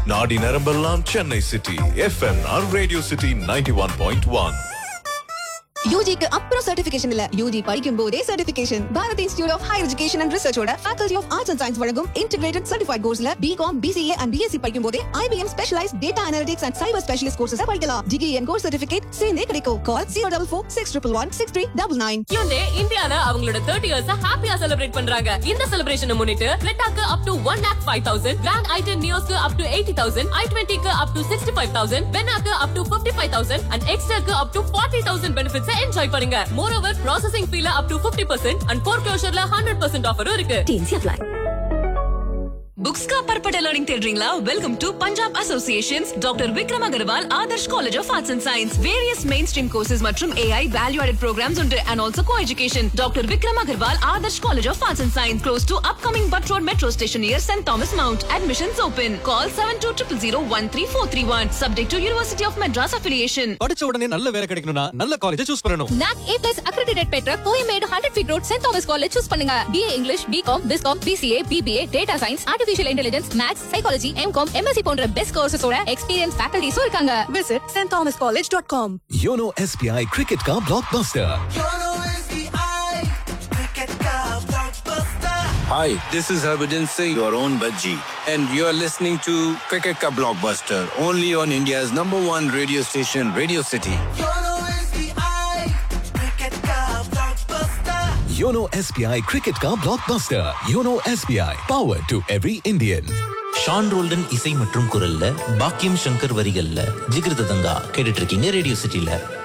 நாடி நரம்பெல்லாம் சென்னை சிட்டி எஃப்எம்ஆர் radio city ninety one point one யூஜிக்கு அப்புறம் சர்டிபிகேஷன் இல்ல யூஜி படிக்கும் போதே certification Bharat institute of higher education and ரிசர்ச்சோட faculty of arts and science வழங்கும் இன்டிகிரேட்டட் சர்டிஃபைட் கோர்ஸ்ல பிகாம் பிசிஏ அண்ட் பிஎஸ்சி படிக்கும் போதே IBM specialise data analytics and cyber specialist courses படிக்கலாம் டிகிரி அண்ட் கோர்ஸ் சர்டிபிகேட் சேர்ந்தே கிடைக்கும் call zero double four six triple one six three double nine Hyundai இந்தியால அவங்களோட 30 years ஹாப்பியா celebrate பண்றாங்க இந்த செலிப்ரேஷனை முன்னிட்டு கிரெட்டாக்கு up to 1 lakh 5000 grand i ten நியோஸ்க்கு அப் டு 80000 i20 க்கு அப் டு 65000 பெனாக்கு அப் டு 55000 அண்ட் எக்ஸ்ட்ராக்கு அப் டு 40000 பெனிஃபிட்ஸ் என்ஜாய் பண்ணுங்க மோர் ஓவர் ப்ராசசிங் ஃபீல அப் டு 50% அண்ட் ஃபோர் க்ளோஷர்ல 100% ஆஃபரும் இருக்கு बुक्स का परपटा लर्निंग தேடுறீங்களா welcome to Punjab associations doctor Vikram Agarwal Adarsh college of arts and science various mainstream courses மற்றும் ஏஐ வேல்யூ ஆடட் ப்ரோக்ராம்ஸ் உண்டு and also co education doctor Vikram Agarwal Adarsh college of arts and science close to upcoming Butt road metro station near saint Thomas mount admissions open call seven two triple zero one three four three one subject to university of Madras affiliation படிச்ச உடனே நல்ல வேலை கிடைக்கணும்னா நல்ல college choose பண்ணணும் NAAC A plus accredited பெற்ற Koyambedu hundred feet road saint Thomas college choose பண்ணுங்க BA English BCom பிஸ்காம் BCA BBA data science artificial intelligence maths psychology MCom MSc போன்ற பெஸ்ட் கோர்சஸோட எக்ஸ்பீரியன்ஸ் ஃபேக்கல்டிஸும் இருக்காங்க visit saint Thomas college dot com YONO SBI cricket का blockbuster Hi, this is Harbhajan Singh, your own Bajji, and you're listening to Cricket Ka Blockbuster, only on India's number one radio station, Radio City. YONO SBI cricket का blockbuster YONO SBI power to every Indian Sean Roldan இசை மற்றும் குரல்ல பாக்கியம் சங்கர் வரிகள்ல ஜிகிருத தங்கா கேட்டுட்டு இருக்கீங்க radio சிட்டில